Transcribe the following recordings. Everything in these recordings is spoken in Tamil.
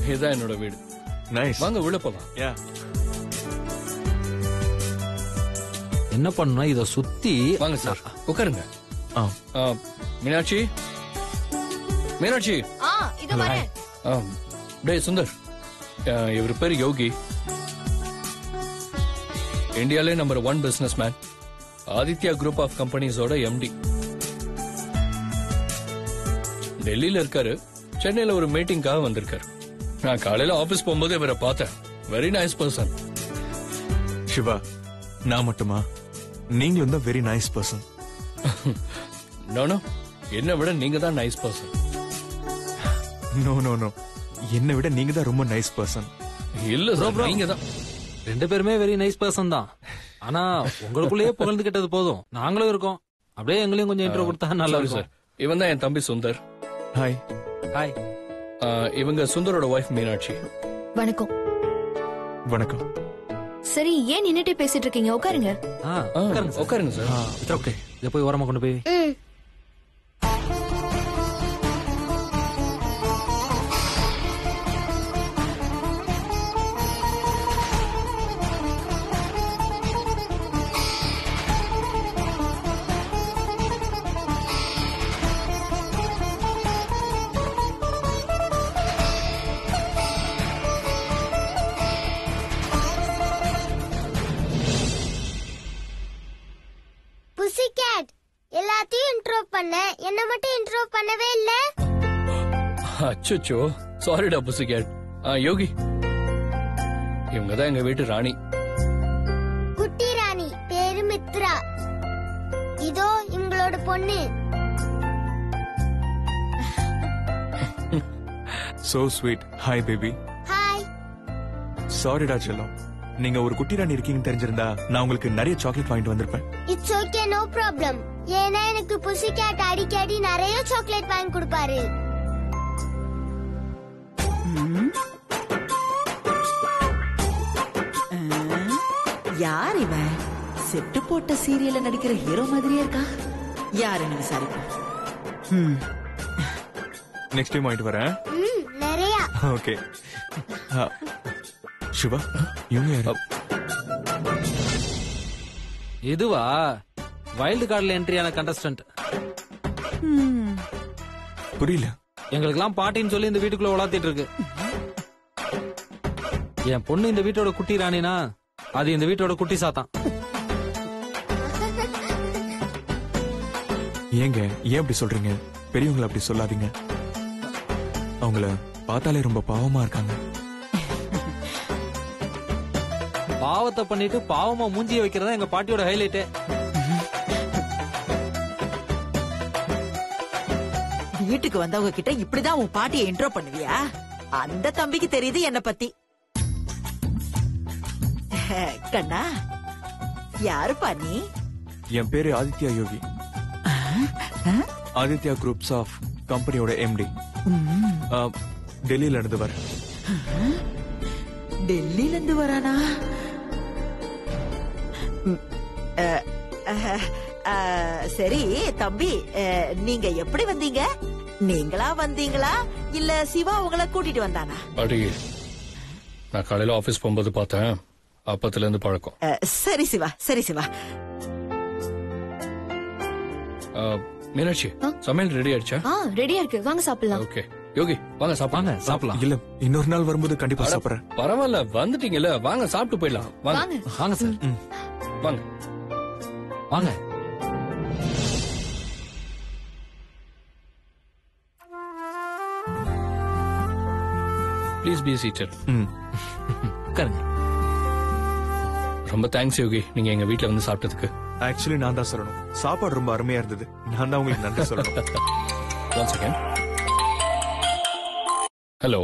இதுதான் என்னோட வீடு நைஸ் வாங்க உள்ள போலாம் யா என்ன பண்ணணும் இத சுத்தி வாங்க சார் உட்காருங்க ஆ ஆ, மீனாட்சி மீனாட்சி ஆ இது வரேன் ஆ, டேய் சுந்தர் ஆ, இவர் பேர் யோகி இந்தியாலே number one businessman Aditya group of கம்பெனிஸோட எம்டி டெல்லியில இருக்காரு சென்னையில ஒரு மீட்டிங்காக வந்திருக்காரு நான் காலையில ஆபீஸ் போகும்போது இவரை பார்த்தேன் வெரி நைஸ் பர்சன் சிவா நான் மட்டுமா நீங்களும் தான் வெரி நைஸ் பர்சன் நோனோ என்னை விட நீங்க தான் nice person no no no என்னை விட நீங்க தான் ரொம்ப நைஸ் பர்சன் இல்ல சார் நீங்க தான் ரெண்டு பேருமே வெரி நைஸ் பர்சன் தான் ஆனா உங்களுக்குள்ளேயே புகழ்ந்துகிட்டது போதும் நாங்களும் இருக்கோம் அப்படியே எங்களையும் கொஞ்சம் இன்ட்ரோ கொடுத்தா நல்லா சாரி இருக்கும் சார் இவன் தான் என் தம்பி சுந்தர் ஹாய் ஹாய் ஆ, இவங்க சுந்தரோட ஒய்ஃப் மீனாட்சி வணக்கம் வணக்கம் சரி ஏன் நின்னுட்டே பேசிட்டு இருக்கீங்க உட்காருங்க ஆ ஆ, உட்காருங்க சார் உட்காருங்க சார் இட்ஸ் ஓகே இதை போய் ஓரமா கொண்டு போய் ம் புசி கேட் எல்லாத்தையும் இன்ட்ரோ பண்ண என்ன மட்டும் இன்ட்ரோ பண்ணவே இல்ல அச்சோ சாரிடா புசிகேட் ஆ யோகி இவங்க தான் எங்க வீட்டு ராணி குட்டி ராணி பேரு மித்ரா இதோ இவங்களோட பொண்ணு so sweet hi baby hi சாரிடா செல்லம் நீங்க ஒரு குட்டி ராணி இருக்கீங்கன்னு தெரிஞ்சிருந்தா நான் உங்களுக்கு நிறைய சாக்லேட் வாங்கிட்டு வந்திருப்பேன் இட்ஸ் ஓகே நோ ப்ராப்ளம் ஏன்னா எனக்கு புசி கேட் அடிக்கடி நிறைய சாக்லேட் வாங்கி கொடுப்பாரு யார் இவன் செட்டு போட்ட சீரியல்ல நடிக்கிற ஹீரோ மாதிரியே இருக்கா யாருன்னு விசாரிப்போம் ம், நெக்ஸ்ட் டைம் வாங்கிட்டு வரேன் ம் நிறைய ஓகே சிவா இவங்க யாரு இதுவா வைல்டு கார்டுல என்ட்ரியான கண்டஸ்டன்ட் ம். புரியல எங்களுக்கெல்லாம் பாட்டின்னு சொல்லி இந்த வீட்டுக்குள்ள உலாத்திட்டு இருக்கு என் பொண்ணு இந்த வீட்டோட குட்டி ராணினா அது இந்த வீட்டோட குட்டி சாத்தான் ஏங்க ஏன் அப்படி சொல்றீங்க பெரியவங்களை அப்படி சொல்லாதீங்க அவங்கள பார்த்தாலே ரொம்ப பாவமா இருக்காங்க பாவத்தை பண்ணிட்டு பாவமா மூஞ்சிய வைக்கிறதா எங்க பாட்டியோட ஹைலைட்டே வீட்டுக்கு வந்தவங்க கிட்ட இப்படிதான் உன் பாட்டியை இன்ட்ரோ பண்ணுவியா அந்த தம்பிக்கு தெரியுது என்ன பத்தி கண்ணா யாருப்பா நீ என் பேரு ஆதித்யா யோகி ஆதித்யா குரூப்ஸ் ஆஃப் கம்பெனியோட எம்டி டெல்லியில இருந்து வரேன் டெல்லில இருந்து வரானா ம், அஹ், அஹ், அஹ், சரி தம்பி அஹ், நீங்க எப்படி வந்தீங்க நீங்களா வந்தீங்களா இல்ல சிவா உங்களை கூட்டிட்டு வந்தானா அடி நான் காலையில ஆபீஸ் போகும்போது பார்த்தேன் அப்பத்துல இருந்து பழக்கம் அஹ், சரி சிவா சரி சிவா ஆ, மீனாட்சி சமையல் ரெடி ஆயிடுச்சா ஆ ரெடியா இருக்கு வாங்க சாப்பிடலாம் ஓகே யோகி வாங்க சாப்பாங்க வாங்க சாப்பிடலாம் இல்ல இன்னொரு நாள் வரும்போது கண்டிப்பா சாப்பிடுறேன் பரவாயில்ல வந்துட்டீங்கல்ல வாங்க சாப்பிட்டு போயிடலாம் வாங்க வாங்க வாங்க சார் வாங்க வாங்க ப்ளீஸ் பி சீட்டர் ம். உட்காருங்க ரொம்ப தேங்க்ஸ் யோகி நீங்க எங்க வீட்ல வந்து சாப்பிட்டதுக்கு ஆக்சுவலி நான் தான் சொல்லணும் சாப்பாடு ரொம்ப அருமையா இருந்தது நான் தான் உங்களுக்கு நன்றி சொல்லணும் ஒன் செகண்ட் ஹலோ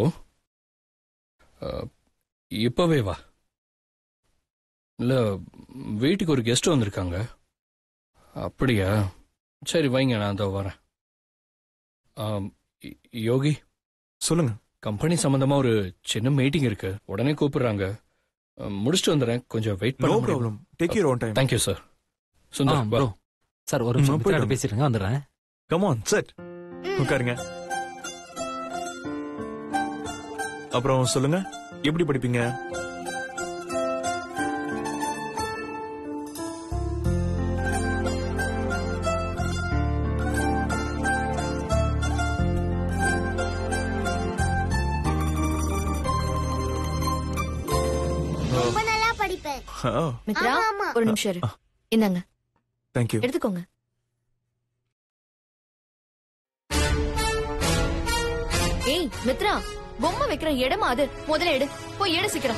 இப்பவே வா இல்ல வீட்டுக்கு ஒரு கெஸ்ட் வந்திருக்காங்க அப்படியா சரி வைங்க நான் அதோ வரேன் ஆம், யோ- யோகி சொல்லுங்க கம்பெனி சம்பந்தமா ஒரு சின்ன மீட்டிங் இருக்கு உடனே கூப்பிடுறாங்க அஹ், முடிச்சுட்டு வந்துடுறேன் கொஞ்சம் வெயிட் நோ பண்ண problem take your own time thank you sir ஆ, சுந்தர் வா. bro. சார் ஒரு ம், நிமிஷம் போயிட்டு மித்ராட்ட பேசிட்டுங்க வந்துடுறேன் கம் ஆன் செட் உட்காருங்க அப்புறம் சொல்லுங்க எப்படி படிப்பீங்க ரொம்ப நல்லா படிப்பேன் மித்ரா ஆமா, ஆமா. ஒரு நிமிஷம் இரு இந்தாங்க தேங்க்யூ எடுத்துக்கோங்க ஏய் மித்ரா பொம்மை வைக்கிற இடமா அது முதல்ல எடு போய் எடு சீக்கிரம்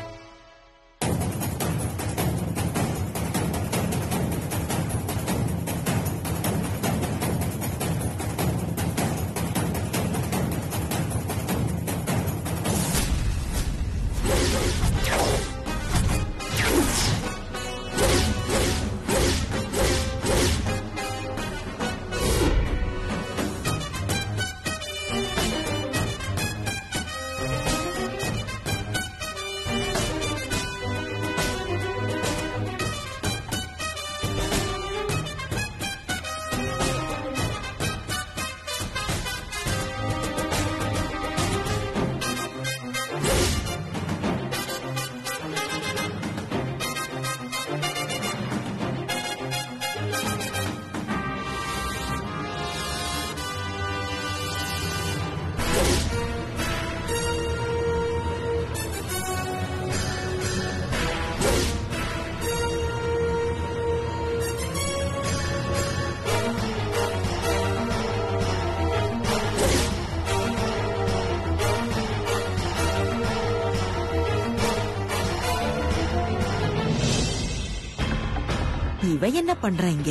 இவ என்ன பண்றாங்க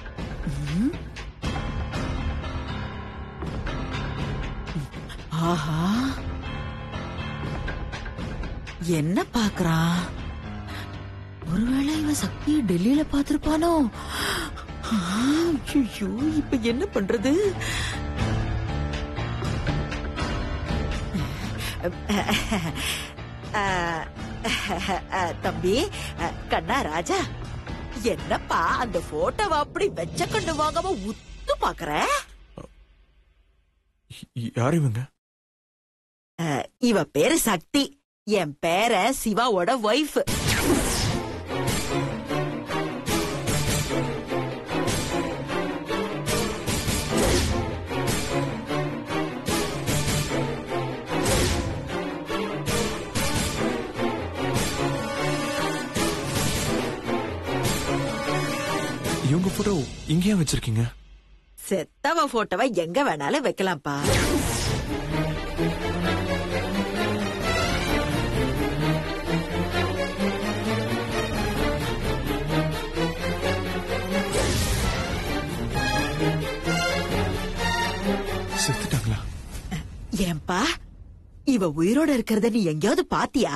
ஆஹா என்ன பாக்குறான் ஒருவேளை இவன் சக்திய டெல்லியில பாத்திருப்பானோ ஐயோ இப்ப என்ன பண்றது அஹ், அஹ், தம்பி அஹ், கண்ணா ராஜா என்னப்பா அந்த போட்டோவை அப்படி வெச்ச கண்டு வாங்காம உத்து பாக்குற யார் இவங்க அஹ், இவ பேரு சக்தி என் பேர சிவாவோட ஒய்ஃப் இவங்க போட்டோ இங்கேயே வச்சிருக்கீங்க செத்தவ போட்டோவை எங்க வேணாலும் வைக்கலாம்ப்பா செத்துட்டாங்களா ஏன்பா இவ உயிரோட இருக்கிறத நீ எங்கேயாவது பாத்தியா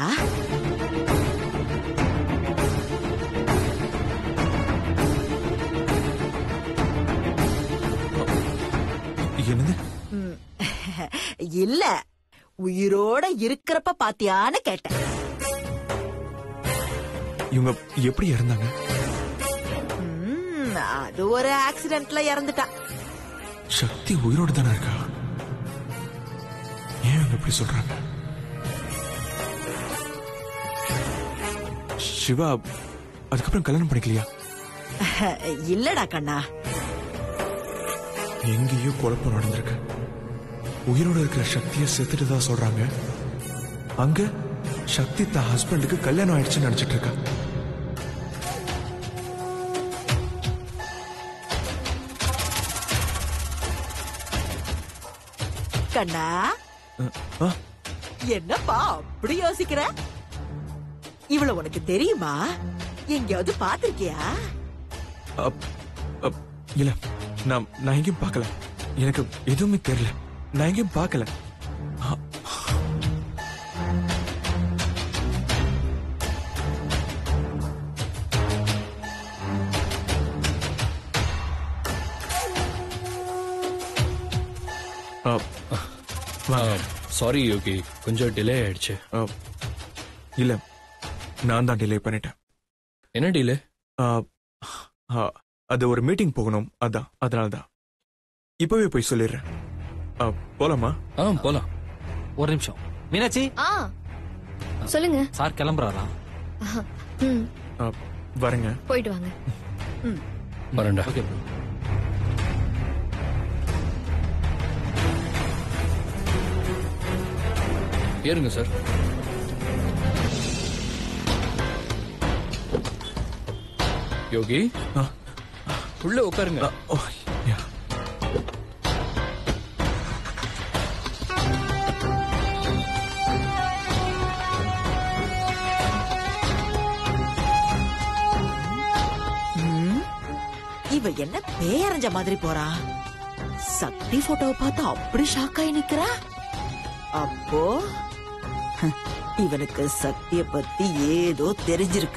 என்னது இல்ல உயிரோட இருக்கிறப்ப பாத்தியான்னு கேட்டேன் இவங்க எப்படி இறந்தாங்க ம், அது ஒரு ஆக்சிடென்ட்ல இறந்துட்டா சக்தி உயிரோடு தானே இருக்கா ஏன் இவங்க இப்படி சொல்றாங்க சிவா அதுக்கப்புறம் கல்யாணம் பண்ணிக்கலையா இல்லடா கண்ணா எங்கேயோ குழப்பம் நடந்திருக்கு உயிரோட இருக்கிற சக்தியை செத்துட்டு தான் சொல்றாங்க அங்க சக்தி தன் ஹஸ்பண்டுக்கு கல்யாணம் ஆயிடுச்சுன்னு நினைச்சிட்டு இருக்கா கண்ணா அஹ், ஆ, என்னப்பா அப்படி யோசிக்கிற இவள உனக்கு தெரியுமா எங்கேயாவது பாத்திருக்கியா அப், அப், இல்ல நான் நான் எங்கேயும் பார்க்கல எனக்கு எதுவுமே தெரியல நான் எங்கேயும் பார்க்கல ஆ, ஆ, சாரி யோகி கொஞ்சம் டிலே ஆயிடுச்சு ஆ, இல்ல நான் தான் டிலே பண்ணிட்டேன் என்ன டிலே ஆ, ஆ, அது ஒரு மீட்டிங் போகணும் அதான் அதனால தான் இப்பவே போய் சொல்லிடுறேன் ஆ, போலாமா ஆ போலாம் ஒரு நிமிஷம் மீனாட்சி ஆ சொல்லுங்க சார் கிளம்புறாரா ம் ஆ, வரேங்க போயிட்டு வாங்க வரேன்டா ஓகே ப்ரோ ஏறுங்க சார் யோகி ஆ, உள்ள உட்காருங்க ஆ, ஓ, யா. இவ என்ன பேரஞ்ச மாதிரி போறா சக்தி போட்டோவை பார்த்து அப்படி ஷாக் ஆகி நிக்கிறா அப்போ ஹம், இவனுக்கு சக்திய பத்தி ஏதோ தெரிஞ்சிருக்கு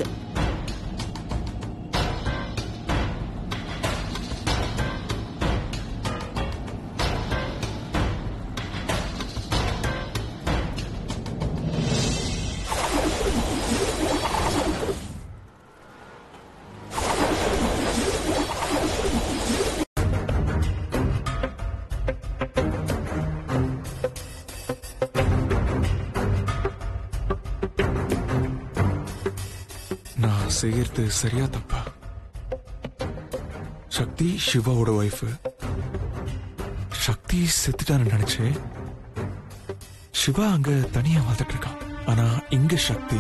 நான் செய்யறது சரியா தப்பா சக்தி சிவாவோட ஒய்ஃப் சக்தி செத்துட்டான்னு நினைச்சேன் சிவா அங்க தனியா வாழ்ந்துட்டு இருக்கான் ஆனா இங்க சக்தி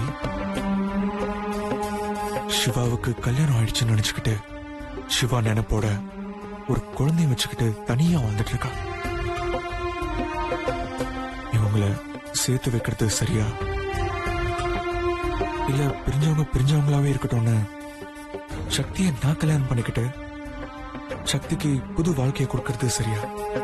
சிவாவுக்கு கல்யாணம் ஆயிடுச்சுன்னு நினைச்சுக்கிட்டு சிவா நினைப்போட ஒரு குழந்தைய வச்சுக்கிட்டு தனியா வாழ்ந்துட்டு இருக்கான் இவங்கள சேர்த்து வைக்கிறது சரியா இல்ல பிரிஞ்சவங்க பிரிஞ்சவங்களாவே இருக்கட்டும்னு சக்தியை நான் கல்யாணம் பண்ணிக்கிட்டு சக்திக்கு புது வாழ்க்கையை கொடுக்கறது சரியா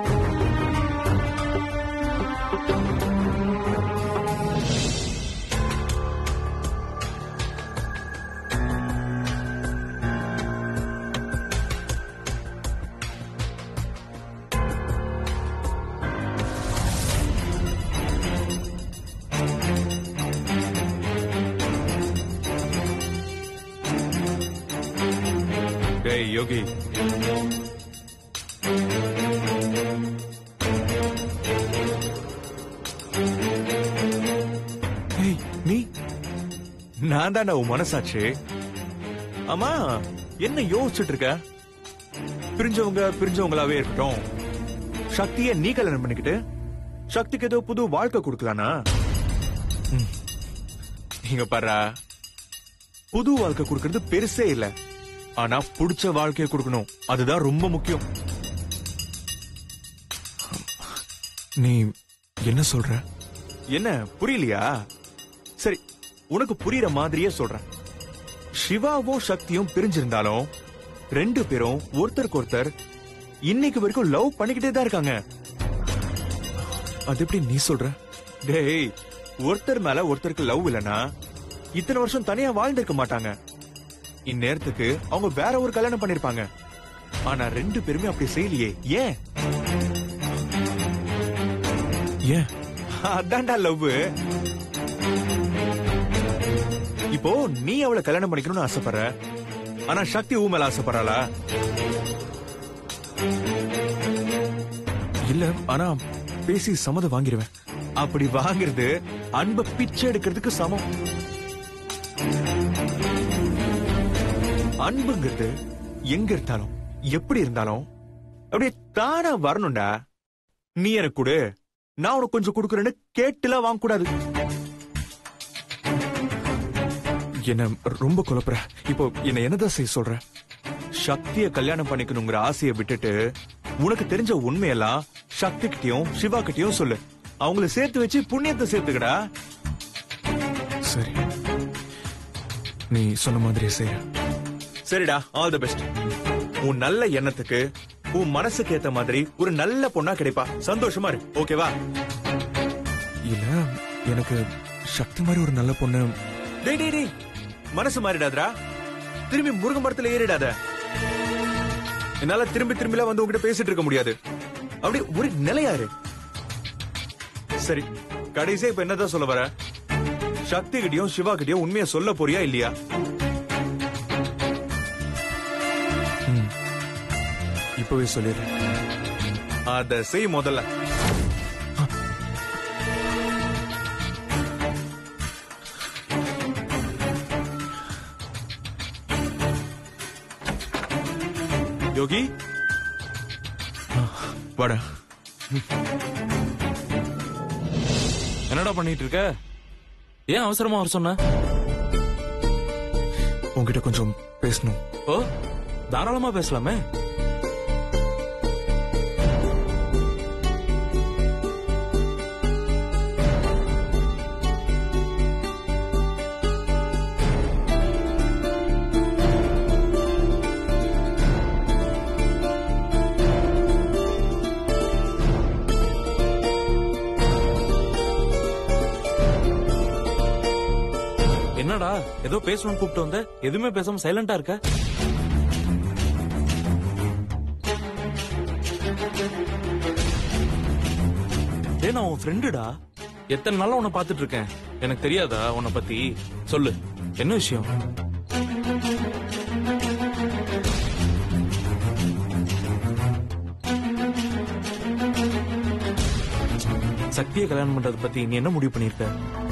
டேய் யோகி ஏய் நீ நான் தானே உன் மனசாச்சு ஆமா என்ன யோசிச்சுட்டு இருக்க பிரிஞ்சவங்க பிரிஞ்சவங்களாவே இருக்கட்டும் சக்திய நீ கல்யாணம் பண்ணிக்கிட்டு சக்திக்கு ஏதோ புது வாழ்க்கை கொடுக்கலானா ம். இங்க பாரு புது வாழ்க்கை கொடுக்கறது பெருசே இல்ல ஆனா புடிச்ச வாழ்க்கையை கொடுக்கணும் அதுதான் ரொம்ப முக்கியம் நீ என்ன சொல்ற என்ன புரியலையா சரி உனக்கு புரியுற மாதிரியே சொல்றேன் சிவாவும் சக்தியும் பிரிஞ்சிருந்தாலும் ரெண்டு பேரும் ஒருத்தருக்கு ஒருத்தர் இன்னைக்கு வரைக்கும் லவ் பண்ணிக்கிட்டே தான் இருக்காங்க அது எப்படி நீ சொல்ற டேய் ஒருத்தர் மேல ஒருத்தருக்கு லவ் இல்லனா இத்தனை வருஷம் தனியா வாழ்ந்திருக்க மாட்டாங்க இந்நேரத்துக்கு அவங்க வேற ஒரு கல்யாணம் பண்ணிருப்பாங்க ஆனா ரெண்டு பேருமே அப்படி செய்யலையே ஏன் ஏன் அதான்டா லவ் இப்போ நீ அவளை கல்யாணம் பண்ணிக்கணும்னு ஆசைப்படுற ஆனா சக்தி ஊ மேல ஆசைப்படுறாளா இல்ல ஆனா பேசி சம்மதம் வாங்கிருவேன் அப்படி வாங்குறது அன்பை பிச்சை எடுக்கிறதுக்கு சமம் அன்புங்கிறது எங்க இருந்தாலும் எப்படி இருந்தாலும் அப்படியே தானா வரணும்டா நீ எனக்கு கொடு நான் உனக்கு கொஞ்சம் கொடுக்குறேன்னு கேட்டுலாம் வாங்க கூடாது என்ன ரொம்ப குழப்புற இப்போ என்ன என்னதான் செய்ய சொல்ற சக்திய கல்யாணம் பண்ணிக்கணுங்கிற ஆசையை விட்டுட்டு உனக்கு தெரிஞ்ச உண்மையெல்லாம் சக்தி கிட்டயும் சிவா கிட்டயும் சொல்லு அவங்கள சேர்த்து வச்சு புண்ணியத்தை சேர்த்துக்கடா சரி நீ சொன்ன மாதிரியே செய்ய சரிடா ஆல் தி பெஸ்ட் உன் நல்ல எண்ணத்துக்கு உன் மனசுக்கு ஏத்த மாதிரி ஒரு நல்ல பொண்ணா கிடைப்பா சந்தோஷமா இரு ஓகேவா இல்ல எனக்கு சக்தி மாதிரி ஒரு நல்ல பொண்ணு டேய் டேய் டேய் மனசு மாறிடாதடா திரும்பி முருங்க மரத்துல ஏறிடாத என்னால திரும்பி திரும்பிலாம் வந்து உங்ககிட்ட பேசிட்டு இருக்க முடியாது அப்படி ஒரு நிலையாரு சரி கடைசியா இப்ப என்னதான் சொல்ல வர சக்தி கிட்டயும் சிவா கிட்டயும் உண்மையை சொல்ல போறியா இல்லையா இப்பவே சொல்லிடுறேன் அத செய் முதல்ல யோகி வாடா என்னடா பண்ணிட்டு இருக்க ஏன் அவசரமா வர சொன்ன உன்கிட்ட கொஞ்சம் பேசணும் ஓ தாராளமா பேசலாமே என்னடா ஏதோ பேசணும்னு கூப்பிட்டு வந்த எதுவுமே பேசாம சைலண்டா இருக்க டேய் நான் உன் ஃப்ரெண்டுடா எத்தனை நாளா உன்னை பார்த்துட்டு இருக்கேன் எனக்கு தெரியாதா உன்னை பத்தி சொல்லு என்ன விஷயம் சக்தியை கல்யாணம் பண்றத பத்தி நீ என்ன முடிவு பண்ணிருக்க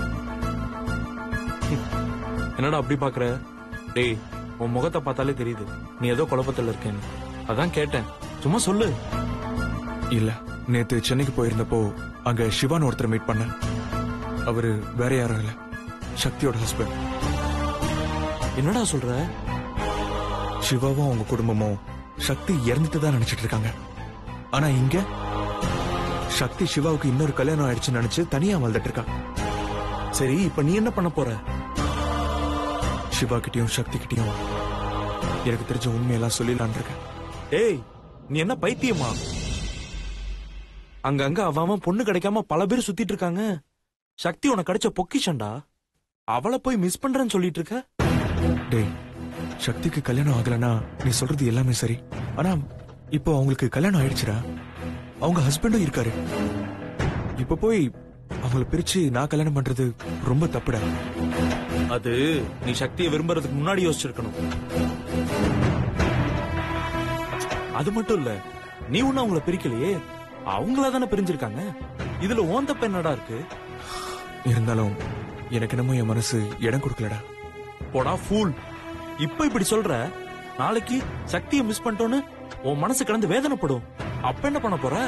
என்னடா அப்படி பாக்குற டேய் உன் முகத்தை பார்த்தாலே தெரியுது நீ ஏதோ குழப்பத்துல இருக்கேன்னு அதான் கேட்டேன் சும்மா சொல்லு இல்ல நேத்து சென்னைக்கு போயிருந்தப்போ அங்க சிவான்னு ஒருத்தர் மீட் பண்ண அவரு வேற யாரும் இல்ல சக்தியோட ஹஸ்பண்ட் என்னடா சொல்ற சிவாவும் அவங்க குடும்பமும் சக்தி இறந்துட்டு தான் நினைச்சிட்டு இருக்காங்க ஆனா இங்க சக்தி சிவாவுக்கு இன்னொரு கல்யாணம் ஆயிடுச்சுன்னு நினைச்சு தனியா வாழ்ந்துட்டு இருக்கா சரி இப்ப நீ என்ன பண்ண போற சிவா கிட்டயும் சக்தி கிட்டயும் எனக்கு தெரிஞ்ச உண்மையெல்லாம் சொல்லிடலான் இருக்கேன் டேய் நீ என்ன பைத்தியமா அங்கங்க அவன் அவன் பொண்ணு கிடைக்காம பல பேர் சுத்திட்டு இருக்காங்க சக்தி உனக்கு கிடைச்ச பொக்கிஷன்டா அவளை போய் மிஸ் பண்றேன்னு சொல்லிட்டு இருக்க டேய் சக்திக்கு கல்யாணம் ஆகலனா நீ சொல்றது எல்லாமே சரி ஆனா இப்போ அவங்களுக்கு கல்யாணம் ஆயிடுச்சுடா அவங்க ஹஸ்பண்டும் இருக்காரு இப்ப போய் அவங்கள பிரிச்சு நான் கல்யாணம் பண்றது ரொம்ப தப்புடா அது நீ சக்தியை விரும்புறதுக்கு முன்னாடி யோசிச்சிருக்கணும் அது மட்டும் இல்ல நீ ஒண்ணு அவங்கள பிரிக்கலையே அவங்களா தானே பிரிஞ்சிருக்காங்க இதுல ஓன் தப்பு என்னடா இருக்கு இருந்தாலும் எனக்கு என்னமோ என் மனசு இடம் கொடுக்கலடா போடா ஃபூல் இப்ப இப்படி சொல்ற நாளைக்கு சக்தியை மிஸ் பண்ணிட்டோன்னு உன் மனசு கிடந்து வேதனைப்படும் அப்ப என்ன பண்ண போற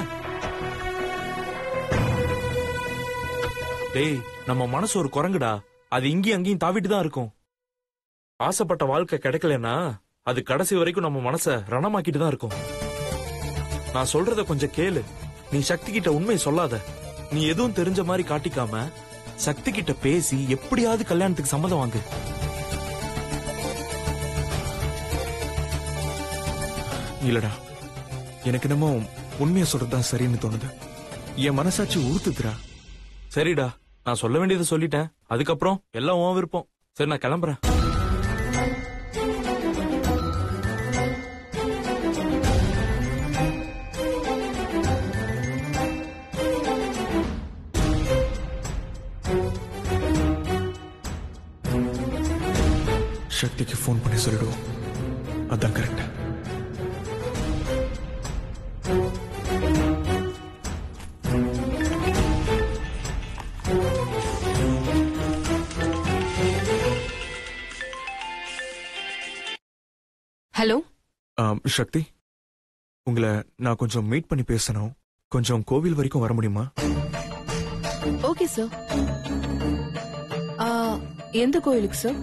டேய் நம்ம மனசு ஒரு குரங்குடா அது இங்கேயும் அங்கேயும் தாவிட்டு தான் இருக்கும் ஆசைப்பட்ட வாழ்க்கை கிடைக்கலனா அது கடைசி வரைக்கும் நம்ம மனச ரணமாக்கிட்டு தான் இருக்கும் நான் சொல்றத கொஞ்சம் கேளு நீ சக்தி கிட்ட உண்மை சொல்லாத நீ எதுவும் தெரிஞ்ச மாதிரி காட்டிக்காம சக்தி கிட்ட பேசி எப்படியாவது கல்யாணத்துக்கு சம்மதம் வாங்கு இல்லடா எனக்கு என்னமோ உண்மையை சொல்றதுதான் சரின்னு தோணுது என் மனசாட்சி உறுத்துதுடா சரிடா நான் சொல்ல வேண்டியதை சொல்லிட்டேன் அதுக்கப்புறம் எல்லாம் உன் விருப்பம் சரி நான் கிளம்புறேன் சக்திக்கு ஃபோன் பண்ணி சொல்லிடுவோம் அதான் கரெக்ட் ஹலோ சக்தி உங்களை நான் கொஞ்சம் மீட் பண்ணி பேசணும் கொஞ்சம் கோவில் வரைக்கும் வர முடியுமா ஓகே சார் எந்த கோயிலுக்கு சார்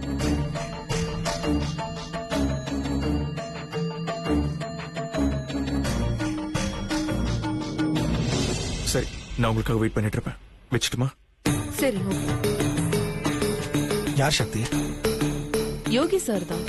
சரி நான் உங்களுக்காக வெயிட் பண்ணிட்டு இருப்பேன் வச்சுட்டுமா சரி ஓகே யார் சக்தி யோகி சார் தான்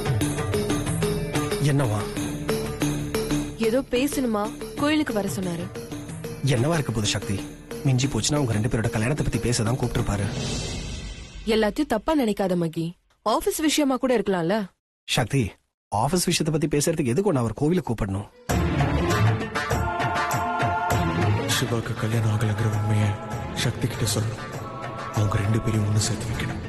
என்னவா ஏதோ பேசணுமா கோயிலுக்கு வர சொன்னாரு என்னவா இருக்க போகுது சக்தி மிஞ்சி போச்சுன்னா உங்க ரெண்டு பேரோட கல்யாணத்தை பத்தி பேசதான் கூப்பிட்டுருப்பாரு எல்லாத்தையும் தப்பா நினைக்காத மகி ஆபீஸ் விஷயமா கூட இருக்கலாம்ல சக்தி ஆபீஸ் விஷயத்தை பத்தி பேசுறதுக்கு எதுக்கு நான் அவர் கோவிலுக்கு கூப்பிடணும் சிவாக்கு கல்யாணம் ஆகலைங்கிற உண்மையை சக்தி கிட்ட சொல்லணும் அவங்க ரெண்டு பேரையும் ஒண்ணு சேர்த்து வைக்கணும்